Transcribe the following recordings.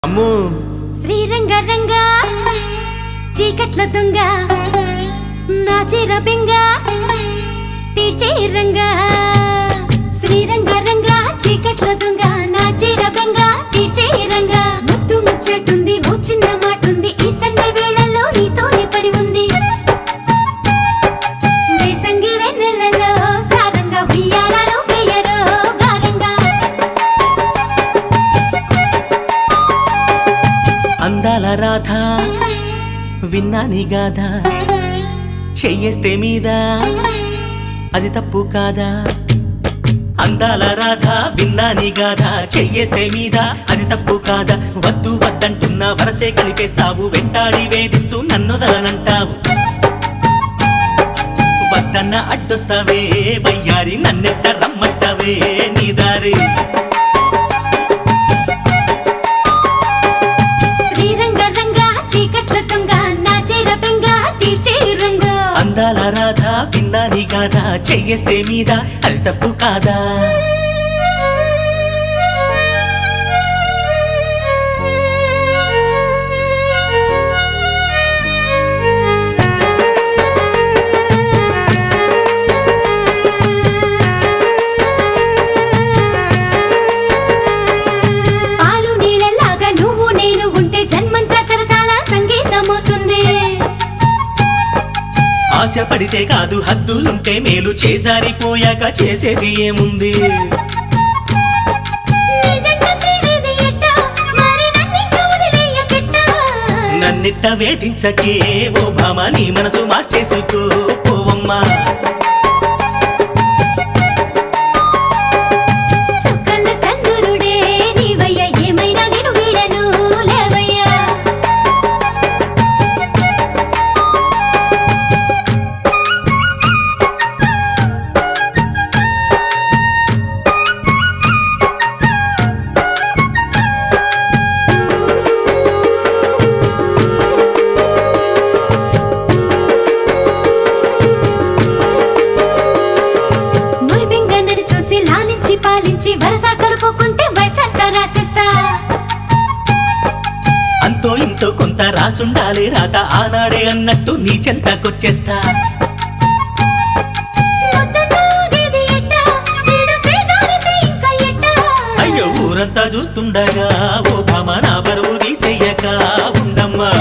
అమ్ము శ్రీరంగ రంగ చీకట్ల దొంగ నా చీర బెంగ తీర్చే రంగ శ్రీరంగ రంగ చీకట్ల దొంగ నా చీర బెంగ తీర్చే రంగ ముద్దు ముచ్చటుంది ఓ చిన్న మాటుంది ఈ సంధ్య వేళల్లో నీతోనే పని ఉంది వేసంగి వెన్నెలలో సారంగా ఉయ్యాలలో వేయరో గారంగా అందాల రాధ విన్నాని గాథ చెయ్యేస్తే మీద అది తప్పు కాదా అందాల రాధ విన్నాని గాథ చెయ్యేస్తే మీద అది తప్పు కాదా వద్దు వద్దంటున్నా వరసే కలిపేస్తావు వెంటాడి వేధిస్తూ నన్నొదలనంటావు వద్దన్న అడ్డొస్తావే వయ్యారి నన్నెట్ట రమ్మంటావే నీ దారి శ్రీరంగ రంగ చీకట్ల దొంగ నా చీర బెంగ తీర్చే రంగ అందాల రాధ విన్నాని గాథ చెయ్యేస్తే మీద అది తప్పు కాదా పాలు నీళ్ళలాగా నువ్వు నేను ఉంటే జన్మంతా సరసాల సంగీతమవుతుంది ఆశ పడితే కాదు హద్దులుంటే మేలు చేజారిపోయాక చేసేది ఏముంది నీ జంట చేరేది ఎట్టా? మరి నన్నింక వదిలేయకెట్టా? నన్నిట్ట వేధించకే ఓ భామ నీ మనసు మార్చేసుకో పోవమ్మా చుక్కల చంద్రుడే నీవయ్య ఏమైనా నేను వీడను లేవయ్యా మురిబింగన్నని చూసి లాలించి పాలించి వరస కలుపుకుంటే వయసంతా రాసేస్తా అంతో ఇంతో కొంత రాసుండాలి రాత ఆనాడే అన్నట్టు నీ చెంతకొచ్చేస్తా వద్దన్నాగేది ఎట్టా? వీడు చేజారితే ఇంకా ఎట్టా? అయ్యో ఊరంతా చూస్తుండగా ఓ భామ నా బరువు తీసేయక ఉండమ్మా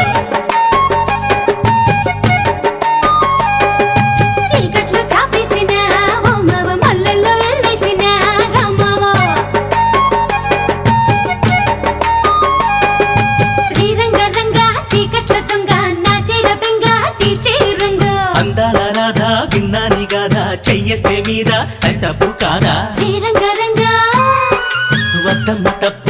చీకట్లో చాపేసిన ఓ మావ మల్లెల్లో ఎల్లేసిన రామావ శ్రీరంగ రంగ చీకట్ల దొంగ నా చీర బెంగ తీర్చే రంగ అందాల రాధ విన్నాని గాథ చెయ్యేస్తే మీద అది తప్పు కాదా శ్రీరంగ రంగ వద్దమ్మ తప్పు